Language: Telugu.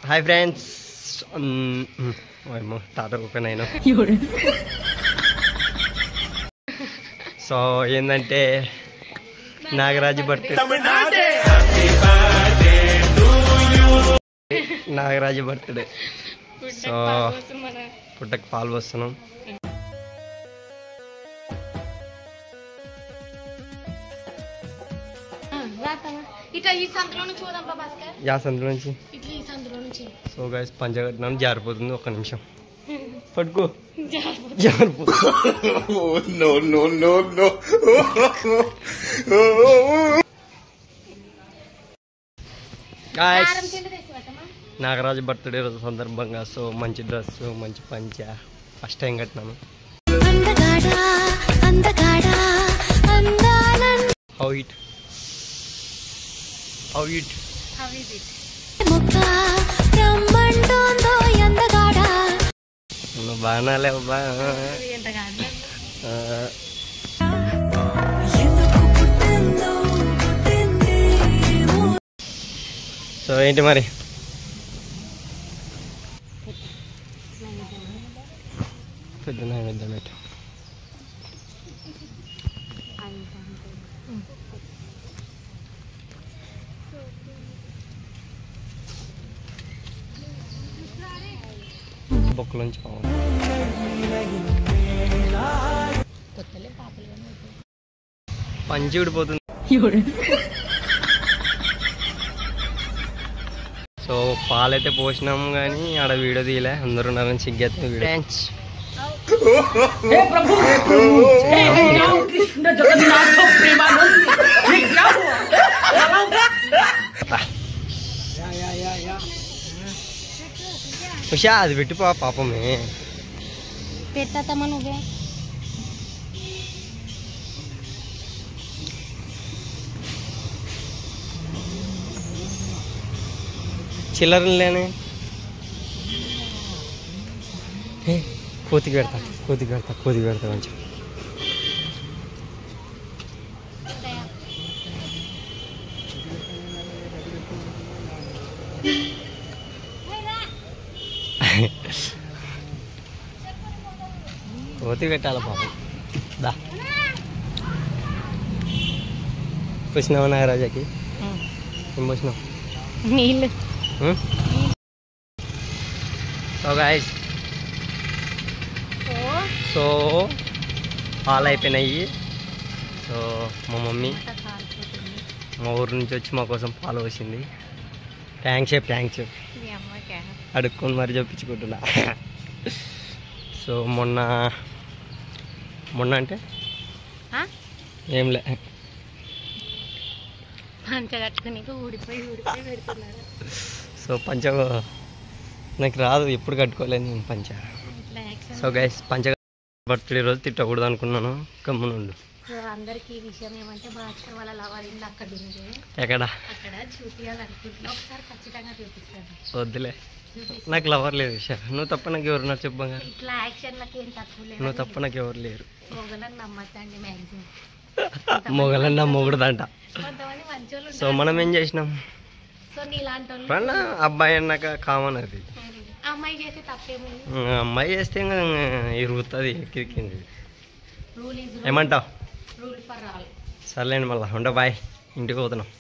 హాయ్ ఫ్రెండ్స్ ఏమో టాటా ఓపెన్ అయినా సో ఏంటంటే Nagaraju birthday Nagaraju birthday so పుట్టకు పాలు వస్తున్నాం ఇట్లా ఈ సందులో నుంచి పోదాం బా భాస్కర్ యా సందు నుంచి ఇట్లా ఈ సందులో నుంచి సో గైస్ పంచగట్టినాను జారిపోతుంది ఒక్క నిమిషం పట్టుకో జారిపోతుంది no, no, no, no. Guys కారం తిండి తెచ్చి పెట్టమా నాగరాజు బర్త్డే రోజు సందర్భంగా సో మంచి డ్రెస్ మంచి పంచ ఫస్ట్ టైం కట్టినాను అందగాడా అందగాడా అందాలన్ how it how it how is it ముక్క రమ్మంటోందో అందగాడా నువ్వు బాగానే లేవు బా ఎంత కాదు ఆ, ఎందుకు పుట్టిందో పుట్టిందేమో సో ఏంటి మరి పెద్ద నైవేద్యం పెట్టు బొక్కలోంచి కావాలి కొత్తలే పాపలు పంచి ఊడిపోతుంది సో పాలైతే పోసినాము కానీ ఆడ వీడియో తీయలే అందరూ ఉన్నారని సిగ్గేస్తే వీడియో థ్యాంక్స్ ఉషా అది పెట్టిపో పాపమే పెట్టమ్మా నువ్వే చిల్లర లేనే ఏ, కోతికి పెడతా కోతికి పెడతా కోతికి పెడతా కొంచెం కోతి పెట్టాలి పాపం దా పోసినావా నాగరాజాకి ఏం పోసినావు నీళ్ళు సో గాయస్ సో పాలు అయిపోయినాయి సో మా మమ్మీ మా ఊరు నుంచి వచ్చి మా కోసం పాలు పోసింది థ్యాంక్స్ చెప్పు థ్యాంక్స్ చెప్పు మీ అమ్మకే అడుక్కొని మరి చెప్పించుకుంటున్నా సో మొన్న మొన్న అంటే ఏం లే పంచ కట్టుకుని ఊడిపోయి ఊడిపోయి పెడుతున్నాడు సో పంచ నాకు రాదు ఎప్పుడు కట్టుకోలేను నేను పంచ ఇట్లా యాక్షన్ సో గైస్ పంచ బర్త్డే రోజు తిట్టకూడదు అనుకున్నాను గమ్మునుండు సో అందరికీ ఈ విషయం ఏమంటే భాస్కర్ వాళ్ళ లవర్ ఇల్లు అక్కడ ఉంది ఎక్కడ అక్కడ చూపించాలనుకుంటున్నా ఒకసారి ఖచ్చితంగా చూపిస్తాను వద్దులే నాకు లవర్ లేదు విషయ నువ్వు తప్ప నాకు ఎవరు నాకు చెప్పు బంగారు ఇట్లా యాక్షన్లకి ఏం తక్కువ లేదు నువ్వు తప్ప నాకు ఎవరు లేరు మొగలని నమ్మద్దండి మ్యాక్సిమం మొగలన్నా మొగుడుదంట కొంతమంది మంచోళ్ళు సో మనం ఏం చేసినాం సో నీలాంటి వాళ్ళు పన్న అబ్బాయి అన్నాక కామన్ అది అమ్మాయి చేసే తప్పేముంది ఉమ్, అమ్మాయి చేస్తే ఇంకా ఇరుగుతుంది ఎక్కింది రూల్ ఈజ్ ఏమంటావు రూల్ ఫర్ ఆల్ సర్లేండి మళ్ళీ ఉండ బాయ్ ఇంటికి పోతున్నాం